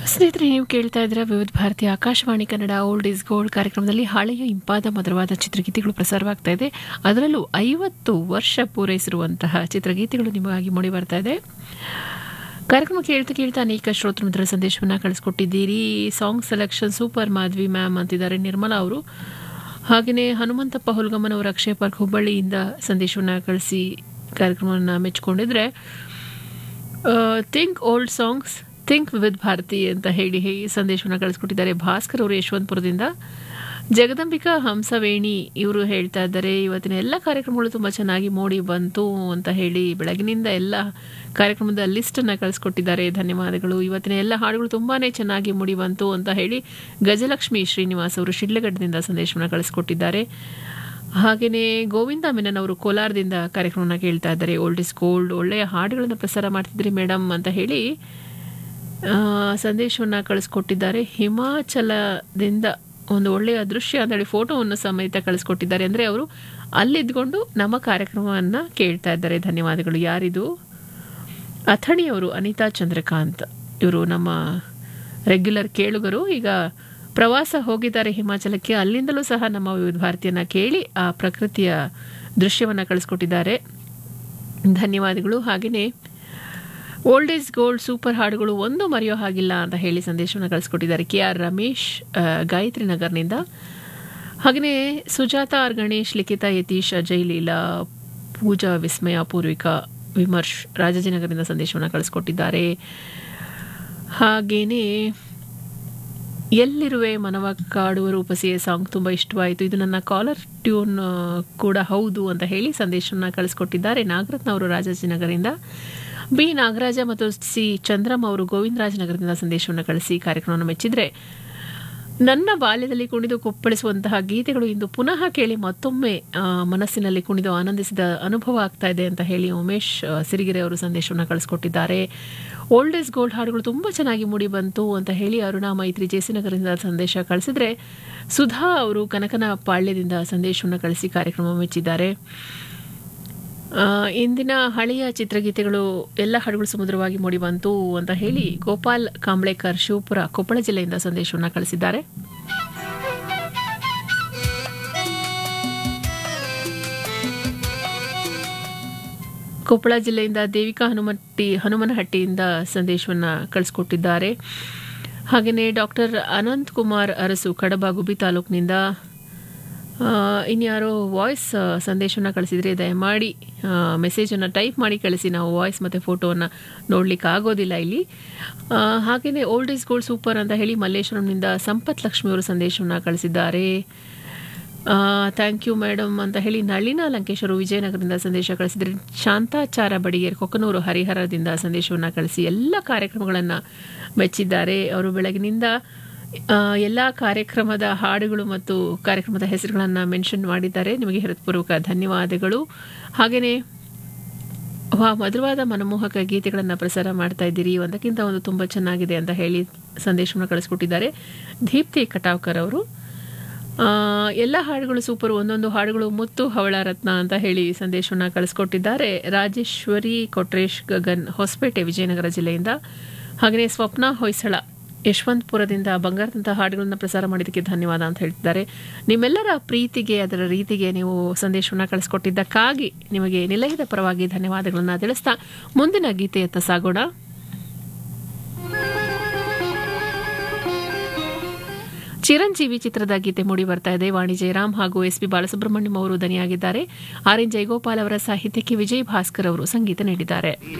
ಸ್ನೇಹಿತರೆ ನೀವು ಕೇಳ್ತಾ ಇದ್ದೀರಾ Vividh Bharati Akashvani Kannada old is gold ಕಾರ್ಯಕ್ರಮದಲ್ಲಿ ಹಳೆಯ ಇಂಪಾದ ಮಧುರವಾದ ಚಿತ್ರಗೀತೆಗಳು ಪ್ರಸಾರವಾಗ್ತಾ ಇದೆ ಅದರಲ್ಲೂ ಐವತ್ತು ವರ್ಷ ಪೂರೈಸಿರುವಂತಹ ಚಿತ್ರಗೀತೆಗಳು ನಿಮಗಾಗಿ ಮೂಡಿ ಬರ್ತಾ ಇದೆ ಕಾರ್ಯಕ್ರಮ ಕೇಳ್ತಾ ಕೇಳ್ತಾ ಅನೇಕ ಶ್ರೋತೃ ಮಿತ್ರ ಸಂದೇಶವನ್ನು ಕಳಿಸ್ಕೊಟ್ಟಿದ್ದೀರಿ song selection super Madhvi ma'am ಅಂತಿದ್ದಾರೆ ನಿರ್ಮಲಾ ಅವರು ಹಾಗೆಯೇ ಹನುಮಂತಪ್ಪ ಹುಲ್ಗಮ್ಮನ್ ಅವರ ಅಕ್ಷಯ ಪಾರ್ಕ್ ಹುಬ್ಬಳ್ಳಿಯಿಂದ ಸಂದೇಶವನ್ನು ಕಳಿಸಿ ಕಾರ್ಯಕ್ರಮವನ್ನು ಮೆಚ್ಚಿಕೊಂಡಿದ್ರೆ think old songs think with Bharati ಅಂತ ಹೇಳಿ ಹೇ ಸಂದೇಶವನ್ನು ಕಳಿಸ್ಕೊಟ್ಟಿದ್ದಾರೆ ಭಾಸ್ಕರ್ ಅವರು ಯಶವಂತಪುರದಿಂದ ಜಗದಂಬಿಕಾ ಹಂಸವೇಣಿ ಇವರು ಹೇಳ್ತಾ ಇದ್ದಾರೆ ಇವತ್ತಿನ ಎಲ್ಲ ಕಾರ್ಯಕ್ರಮಗಳು ತುಂಬ ಚೆನ್ನಾಗಿ ಮೂಡಿ ಬಂತು ಅಂತ ಹೇಳಿ ಬೆಳಗಿನಿಂದ ಎಲ್ಲ ಕಾರ್ಯಕ್ರಮದ ಲಿಸ್ಟನ್ನು ಕಳಿಸ್ಕೊಟ್ಟಿದ್ದಾರೆ ಧನ್ಯವಾದಗಳು ಇವತ್ತಿನ ಎಲ್ಲ ಹಾಡುಗಳು ತುಂಬಾ ಚೆನ್ನಾಗಿ ಮೂಡಿ ಬಂತು ಅಂತ ಹೇಳಿ ಗಜಲಕ್ಷ್ಮಿ ಶ್ರೀನಿವಾಸ್ ಅವರು ಶಿಡ್ಲಘಟ್ಟದಿಂದ ಸಂದೇಶವನ್ನು ಕಳಿಸ್ಕೊಟ್ಟಿದ್ದಾರೆ ಹಾಗೆಯೇ ಗೋವಿಂದ ಮೆನನ್ ಅವರು ಕೋಲಾರದಿಂದ ಕಾರ್ಯಕ್ರಮನ ಕೇಳ್ತಾ ಇದ್ದಾರೆ ಓಲ್ಡ್ ಇಸ್ ಗೋಲ್ಡ್ ಒಳ್ಳೆಯ ಹಾಡುಗಳನ್ನು ಪ್ರಸಾರ ಮಾಡ್ತಿದ್ರಿ ಮೇಡಮ್ ಅಂತ ಹೇಳಿ ಸಂದೇಶವನ್ನು ಕಳಿಸ್ಕೊಟ್ಟಿದ್ದಾರೆ ಹಿಮಾಚಲದಿಂದ ಒಂದು ಒಳ್ಳೆಯ ದೃಶ್ಯ ಅಂತ ಹೇಳಿ ಫೋಟೋವನ್ನು ಸಮೇತ ಕಳಿಸ್ಕೊಟ್ಟಿದ್ದಾರೆ ಅಂದರೆ ಅವರು ಅಲ್ಲಿದ್ಕೊಂಡು ನಮ್ಮ ಕಾರ್ಯಕ್ರಮವನ್ನು ಕೇಳ್ತಾ ಇದ್ದಾರೆ ಧನ್ಯವಾದಗಳು ಯಾರಿದು ಅಥಣಿಯವರು ಅನಿತಾ ಚಂದ್ರಕಾಂತ್ ಇವರು ನಮ್ಮ ರೆಗ್ಯುಲರ್ ಕೇಳುಗರು ಈಗ ಪ್ರವಾಸ ಹೋಗಿದ್ದಾರೆ ಹಿಮಾಚಲಕ್ಕೆ ಅಲ್ಲಿಂದಲೂ ಸಹ ನಮ್ಮ ವಿವಿಧ ಭಾರತೀಯನ ಕೇಳಿ ಆ ಪ್ರಕೃತಿಯ ದೃಶ್ಯವನ್ನು ಕಳಿಸ್ಕೊಟ್ಟಿದ್ದಾರೆ ಧನ್ಯವಾದಗಳು ಹಾಗೆಯೇ ಓಲ್ಡ್ ಈಸ್ ಗೋಲ್ಡ್ ಸೂಪರ್ ಹಾಡುಗಳು ಒಂದು ಮರೆಯೋ ಹಾಗಿಲ್ಲ ಅಂತ ಹೇಳಿ ಸಂದೇಶವನ್ನು ಕಳಿಸ್ಕೊಟ್ಟಿದ್ದಾರೆ ಕೆ ಆರ್ ರಮೇಶ್ ಗಾಯತ್ರಿ ನಗರ್ನಿಂದ ಹಾಗೆಯೇ ಸುಜಾತ ಆರ್ ಗಣೇಶ್ ಲಿಖಿತಾ ಯತೀಶ್ ಅಜಯ್ ಲೀಲಾ ಪೂಜಾ ವಿಸ್ಮಯ ಪೂರ್ವಿಕಾ ವಿಮರ್ಶ್ ರಾಜಾಜಿನಗರದಿಂದ ಸಂದೇಶವನ್ನು ಕಳಿಸ್ಕೊಟ್ಟಿದ್ದಾರೆ ಹಾಗೆಯೇ ಎಲ್ಲಿರುವೆ ಮನವ ಕಾಡುವ ರೂಪಸಿಯ ಸಾಂಗ್ ತುಂಬ ಇಷ್ಟವಾಯಿತು ಇದು ನನ್ನ ಕಾಲರ್ ಟ್ಯೂನ್ ಕೂಡ ಹೌದು ಅಂತ ಹೇಳಿ ಸಂದೇಶವನ್ನು ಕಳಿಸ್ಕೊಟ್ಟಿದ್ದಾರೆ ನಾಗರತ್ನ ಅವರು ರಾಜಾಜಿನಗರದಿಂದ ಬಿ ನಾಗರಾಜ ಮತ್ತು ಸಿ ಚಂದ್ರಮ್ ಅವರು ಗೋವಿಂದರಾಜನಗರದಿಂದ ಸಂದೇಶವನ್ನು ಕಳಿಸಿ ಕಾರ್ಯಕ್ರಮವನ್ನು ಮೆಚ್ಚಿದ್ರೆ ನನ್ನ ಬಾಲ್ಯದಲ್ಲಿ ಕುಣಿದು ಕೊಪ್ಪಳಿಸುವಂತಹ ಗೀತೆಗಳು ಇಂದು ಪುನಃ ಕೇಳಿ ಮತ್ತೊಮ್ಮೆ ಮನಸ್ಸಿನಲ್ಲಿ ಕುಣಿದು ಆನಂದಿಸಿದ ಅನುಭವ ಆಗ್ತಾ ಇದೆ ಅಂತ ಹೇಳಿ ಉಮೇಶ್ ಸಿರಿಗೆರೆ ಅವರು ಸಂದೇಶವನ್ನು ಕಳಿಸ್ಕೊಟ್ಟಿದ್ದಾರೆ ಓಲ್ಡ್ ಈಸ್ ಗೋಲ್ಡ್ ಹಾಡುಗಳು ತುಂಬ ಚೆನ್ನಾಗಿ ಮೂಡಿ ಬಂತು ಅಂತ ಹೇಳಿ ಅರುಣಾ ಮೈತ್ರಿ ಜೇಸಿನಗರದಿಂದ ಸಂದೇಶ ಕಳಿಸಿದ್ರೆ ಸುಧಾ ಅವರು ಕನಕನ ಪಾಳ್ಯದಿಂದ ಸಂದೇಶವನ್ನು ಕಳಿಸಿ ಕಾರ್ಯಕ್ರಮ ಮೆಚ್ಚಿದ್ದಾರೆ ಇಂದಿನ ಹಳೆಯ ಚಿತ್ರಗೀತೆಗಳು ಎಲ್ಲ ಹಾಡುಗಳು ಸಮುದ್ರವಾಗಿ ಮೂಡಿ ಬಂತು ಅಂತ ಹೇಳಿ ಗೋಪಾಲ್ ಕಾಂಬ್ಳೇಕರ್ ಶಿವಪುರ ಕೊಪ್ಪಳ ಜಿಲ್ಲೆಯಿಂದ ಸಂದೇಶವನ್ನು ಕಳಿಸಿದ್ದಾರೆ ಕೊಪ್ಪಳ ಜಿಲ್ಲೆಯಿಂದ ದೇವಿಕಾ ಹನುಮಟ್ಟಿ ಹನುಮನಹಟ್ಟಿಯಿಂದ ಸಂದೇಶವನ್ನು ಕಳಿಸ್ಕೊಟ್ಟಿದ್ದಾರೆ ಹಾಗೆಯೇ ಡಾಕ್ಟರ್ ಅನಂತ್ ಕುಮಾರ್ ಅರಸು ಕಡಬ ಗುಬಿ ತಾಲೂಕಿನಿಂದ ಇನ್ಯಾರೋ ವಾಯ್ಸ್ ಸಂದೇಶವನ್ನು ಕಳಿಸಿದರೆ ದಯಮಾಡಿ ಮೆಸೇಜನ್ನು ಟೈಪ್ ಮಾಡಿ ಕಳಿಸಿ ನಾವು ವಾಯ್ಸ್ ಮತ್ತು ಫೋಟೋವನ್ನು ನೋಡಲಿಕ್ಕೆ ಆಗೋದಿಲ್ಲ ಇಲ್ಲಿ ಹಾಗೆಯೇ ಓಲ್ಡ್ ಈಸ್ ಗೋಲ್ಡ್ ಸೂಪರ್ ಅಂತ ಹೇಳಿ ಮಲ್ಲೇಶ್ವರಂನಿಂದ ಸಂಪತ್ ಲಕ್ಷ್ಮಿ ಅವರು ಸಂದೇಶವನ್ನು ಕಳಿಸಿದ್ದಾರೆ ಥ್ಯಾಂಕ್ ಯು ಮೇಡಮ್ ಅಂತ ಹೇಳಿ ನಳಿನ ಲಂಕೇಶ್ವರು ವಿಜಯನಗರದಿಂದ ಸಂದೇಶ ಕಳಿಸಿದರೆ ಶಾಂತಾಚಾರ ಬಡಿಗೇರ್ ಕೊಕ್ಕನೂರು ಹರಿಹರದಿಂದ ಸಂದೇಶವನ್ನು ಕಳಿಸಿ ಎಲ್ಲ ಕಾರ್ಯಕ್ರಮಗಳನ್ನು ಮೆಚ್ಚಿದ್ದಾರೆ ಅವರು ಬೆಳಗಿನಿಂದ ಎಲ್ಲ ಕಾರ್ಯಕ್ರಮದ ಹಾಡುಗಳು ಮತ್ತು ಕಾರ್ಯಕ್ರಮದ ಹೆಸರುಗಳನ್ನು ಮೆನ್ಷನ್ ಮಾಡಿದ್ದಾರೆ ನಿಮಗೆ ಹೃತ್ಪೂರ್ವಕ ಧನ್ಯವಾದಗಳು ಹಾಗೆಯೇ ವಾ ಮಧುರವಾದ ಮನಮೋಹಕ ಗೀತೆಗಳನ್ನು ಪ್ರಸಾರ ಮಾಡ್ತಾ ಇದ್ದೀರಿ ಒಂದಕ್ಕಿಂತ ಒಂದು ತುಂಬ ಚೆನ್ನಾಗಿದೆ ಅಂತ ಹೇಳಿ ಸಂದೇಶವನ್ನು ಕಳಿಸ್ಕೊಟ್ಟಿದ್ದಾರೆ ದೀಪ್ತಿ ಕಟಾವ್ಕರ್ ಅವರು ಎಲ್ಲ ಹಾಡುಗಳು ಸೂಪರ್ ಒಂದೊಂದು ಹಾಡುಗಳು ಮುತ್ತು ಹವಳ ರತ್ನ ಅಂತ ಹೇಳಿ ಸಂದೇಶವನ್ನು ಕಳಿಸ್ಕೊಟ್ಟಿದ್ದಾರೆ ರಾಜೇಶ್ವರಿ ಕೊಟ್ರೇಶ್ ಗಗನ್ ಹೊಸಪೇಟೆ ವಿಜಯನಗರ ಜಿಲ್ಲೆಯಿಂದ ಹಾಗೆಯೇ ಸ್ವಪ್ನ ಹೊಯ್ಸಳ ಯಶವಂತಪುರದಿಂದ ಬಂಗಾರದಂತಹ ಹಾಡುಗಳನ್ನು ಪ್ರಸಾರ ಮಾಡಿದ್ದಕ್ಕೆ ಧನ್ಯವಾದ ಅಂತ ಹೇಳ್ತಿದ್ದಾರೆ ನಿಮ್ಮೆಲ್ಲರ ಪ್ರೀತಿಗೆ ಅದರ ರೀತಿಗೆ ನೀವು ಸಂದೇಶವನ್ನು ಕಳಿಸ್ಕೊಟ್ಟಿದ್ದಕ್ಕಾಗಿ ನಿಮಗೆ ನಿಲಯದ ಪರವಾಗಿ ಧನ್ಯವಾದಗಳನ್ನು ತಿಳಿಸ್ತಾ ಮುಂದಿನ ಗೀತೆಯತ್ತ ಸಾಗೋಣ ಚಿರಂಜೀವಿ ಚಿತ್ರದ ಗೀತೆ ಮೂಡಿ ಬರ್ತಾ ಇದೆ ವಾಣಿ ಜಯರಾಮ್ ಹಾಗೂ ಎಸ್ ಪಿ ಬಾಲಸುಬ್ರಹ್ಮಣ್ಯಂ ಅವರು ದನಿಯಾಗಿದ್ದಾರೆ ಆರ್ ಎನ್ ಜಯಗೋಪಾಲ್ ಅವರ ಸಾಹಿತ್ಯಕ್ಕೆ ವಿಜಯ್ ಭಾಸ್ಕರ್ ಅವರು ಸಂಗೀತ ನೀಡಿದ್ದಾರೆ